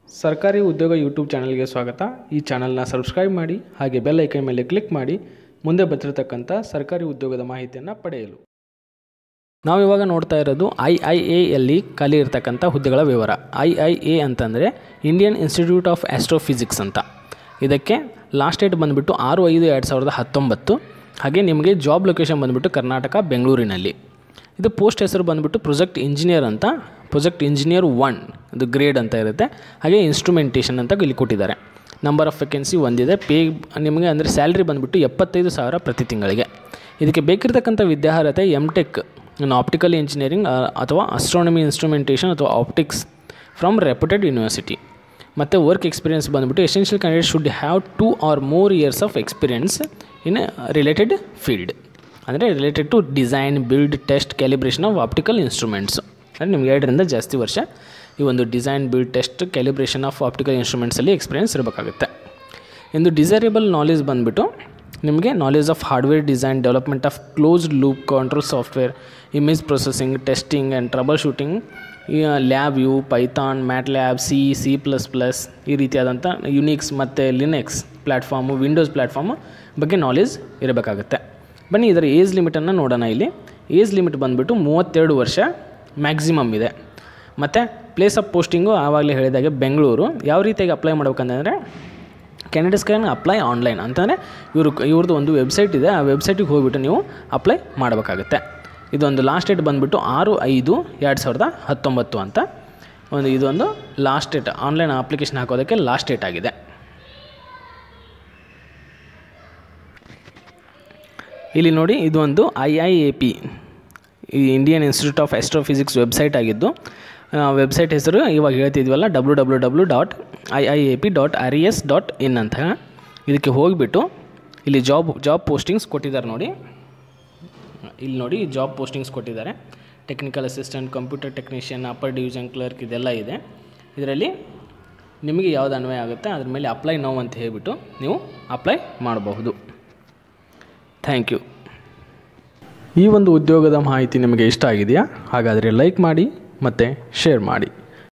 ಸರ್ಕಾರಿ ಉದ್ಯೋಗ ಯೂಟ್ಯೂಬ್ ಚಾನಲ್ಗೆ ಸ್ವಾಗತ ಈ ಚಾನಲ್ನ ಸಬ್ಸ್ಕ್ರೈಬ್ ಮಾಡಿ ಹಾಗೆ ಬೆಲ್ ಐಕನ್ ಮೇಲೆ ಕ್ಲಿಕ್ ಮಾಡಿ ಮುಂದೆ ಬರ್ತಿರತಕ್ಕಂಥ ಸರ್ಕಾರಿ ಉದ್ಯೋಗದ ಮಾಹಿತಿಯನ್ನು ಪಡೆಯಲು ನಾವಿವಾಗ ನೋಡ್ತಾ ಇರೋದು ಐ ಐ ಎಯಲ್ಲಿ ಖಾಲಿ ಇರತಕ್ಕಂಥ ಹುದ್ದೆಗಳ ವಿವರ ಐ ಐ ಎ ಅಂತಂದರೆ ಇಂಡಿಯನ್ ಇನ್ಸ್ಟಿಟ್ಯೂಟ್ ಆಫ್ ಆಸ್ಟ್ರೋಫಿಸಿಕ್ಸ್ ಅಂತ ಇದಕ್ಕೆ ಲಾಸ್ಟ್ ಡೇಟ್ ಬಂದುಬಿಟ್ಟು ಆರು ಐದು ಎರಡು ಸಾವಿರದ ಹತ್ತೊಂಬತ್ತು ಹಾಗೆ ನಿಮಗೆ ಜಾಬ್ ಲೊಕೇಶನ್ ಬಂದುಬಿಟ್ಟು ಕರ್ನಾಟಕ ಬೆಂಗಳೂರಿನಲ್ಲಿ ಇದು ಪೋಸ್ಟ್ ಹೆಸರು ಬಂದುಬಿಟ್ಟು ಪ್ರೊಜೆಕ್ಟ್ ಇಂಜಿನಿಯರ್ ಅಂತ ಪ್ರೊಜೆಕ್ಟ್ ಇಂಜಿನಿಯರ್ ಒನ್ ಇದು ಗ್ರೇಡ್ ಅಂತ ಇರುತ್ತೆ ಹಾಗೆ ಇನ್ಸ್ಟ್ರುಮೆಂಟೇಷನ್ ಅಂತ ಇಲ್ಲಿ ಕೊಟ್ಟಿದ್ದಾರೆ ನಂಬರ್ ಆಫ್ ವೇಕೆನ್ಸಿ ಒಂದಿದೆ ಪೇ ನಿಮಗೆ ಅಂದರೆ ಸ್ಯಾಲ್ರಿ ಬಂದುಬಿಟ್ಟು ಎಪ್ಪತ್ತೈದು ಸಾವಿರ ಪ್ರತಿ ತಿಂಗಳಿಗೆ ಇದಕ್ಕೆ ಬೇಕಿರತಕ್ಕಂಥ ವಿದ್ಯಾರ್ಹತೆ M tech in optical engineering ಅಥವಾ ಅಸ್ಟ್ರಾನಮಿ ಇನ್ಸ್ಟ್ರುಮೆಂಟೇಷನ್ ಅಥವಾ ಆಪ್ಟಿಕ್ಸ್ ಫ್ರಮ್ ರೆಪ್ಯೂಟೆಡ್ ಯೂನಿವರ್ಸಿಟಿ ಮತ್ತು ವರ್ಕ್ ಎಕ್ಸ್ಪೀರಿಯನ್ಸ್ ಬಂದುಬಿಟ್ಟು essential candidate should have two or more years of experience in related field ಅಂದರೆ related to design build test calibration of optical instruments ಅಂದರೆ ನಿಮ್ಗೆ ಎರಡರಿಂದ ಜಾಸ್ತಿ ವರ್ಷ ಈ ಒಂದು design build test calibration of optical ಇನ್ಸ್ಟ್ರೂಮೆಂಟ್ಸಲ್ಲಿ ಎಕ್ಸ್ಪೀರಿಯನ್ಸ್ ಇರಬೇಕಾಗುತ್ತೆ ಇಂದು ಡಿಸೈರೇಬಲ್ ನಾಲೆಜ್ ಬಂದುಬಿಟ್ಟು ನಿಮಗೆ knowledge of hardware design development of closed loop control software image processing testing and troubleshooting LabVIEW Python MATLAB C C plus plus ಈ ರೀತಿಯಾದಂಥ Unix ಮತ್ತು Linux platform Windows platform ಬಗ್ಗೆ knowledge ಇರಬೇಕಾಗುತ್ತೆ ಬನ್ನಿ ಇದರ age ಲಿಮಿಟನ್ನು ನೋಡೋಣ ಇಲ್ಲಿ age limit ಬಂದುಬಿಟ್ಟು ಮೂವತ್ತೆರಡು ವರ್ಷ ಮ್ಯಾಕ್ಸಿಮಮ್ ಇದೆ ಮತ್ತು ಪ್ಲೇಸ್ ಆಫ್ ಪೋಸ್ಟಿಂಗು ಆವಾಗಲೇ ಹೇಳಿದಾಗೆ ಬೆಂಗಳೂರು ಯಾವ ರೀತಿಯಾಗಿ ಅಪ್ಲೈ ಮಾಡ್ಬೇಕಂತಂದರೆ ಕ್ಯಾಂಡಿಡೇಟ್ಸ್ ಕ್ಯಾನ್ ಅಪ್ಲೈ ಆನ್ಲೈನ್ ಅಂತಂದರೆ ಇವರು ಇವ್ರದ್ದು ಒಂದು ವೆಬ್ಸೈಟ್ ಇದೆ ಆ ವೆಬ್ಸೈಟಿಗೆ ಹೋಗ್ಬಿಟ್ಟು ನೀವು ಅಪ್ಲೈ ಮಾಡಬೇಕಾಗುತ್ತೆ ಇದೊಂದು ಲಾಸ್ಟ್ ಡೇಟ್ ಬಂದುಬಿಟ್ಟು ಆರು ಐದು ಎರಡು ಸಾವಿರದ ಹತ್ತೊಂಬತ್ತು ಅಂತ ಒಂದು ಇದೊಂದು ಲಾಸ್ಟ್ ಡೇಟ್ ಆನ್ಲೈನ್ ಅಪ್ಲಿಕೇಶನ್ ಹಾಕೋದಕ್ಕೆ ಲಾಸ್ಟ್ ಡೇಟ್ ಆಗಿದೆ ಇಲ್ಲಿ ನೋಡಿ ಇದು ಒಂದು ಐ ಐ ಎ ಪಿ ಈ Indian institute of astrophysics website ಆಗಿದ್ದು ವೆಬ್ಸೈಟ್ ಹೆಸರು ಇವಾಗ ಹೇಳ್ತಿದ್ವಲ್ಲ W W W dot I I A P dot R E S dot in ಅಂತ ಇದಕ್ಕೆ ಹೋಗಿಬಿಟ್ಟು ಇಲ್ಲಿ ಜಾಬ್ ಜಾಬ್ ಪೋಸ್ಟಿಂಗ್ಸ್ ಕೊಟ್ಟಿದ್ದಾರೆ ನೋಡಿ ಇಲ್ಲಿ ನೋಡಿ ಜಾಬ್ ಪೋಸ್ಟಿಂಗ್ಸ್ ಕೊಟ್ಟಿದ್ದಾರೆ technical assistant computer technician upper division clerk ಇದೆಲ್ಲ ಇದೆ ಇದರಲ್ಲಿ ನಿಮಗೆ ಯಾವ್ದು ಅನ್ವಯ ಆಗುತ್ತೆ ಅದ್ರ ಮೇಲೆ ಅಪ್ಲೈ ನೋವು ಅಂತ ಹೇಳಿಬಿಟ್ಟು ನೀವು ಅಪ್ಲೈ ಮಾಡಬಹುದು ಥ್ಯಾಂಕ್ ಯು ಈ ಒಂದು ಉದ್ಯೋಗದ ಮಾಹಿತಿ ನಿಮಗೆ ಇಷ್ಟ ಆಗಿದೆಯಾ ಹಾಗಾದರೆ ಲೈಕ್ ಮಾಡಿ ಮತ್ತು ಶೇರ್ ಮಾಡಿ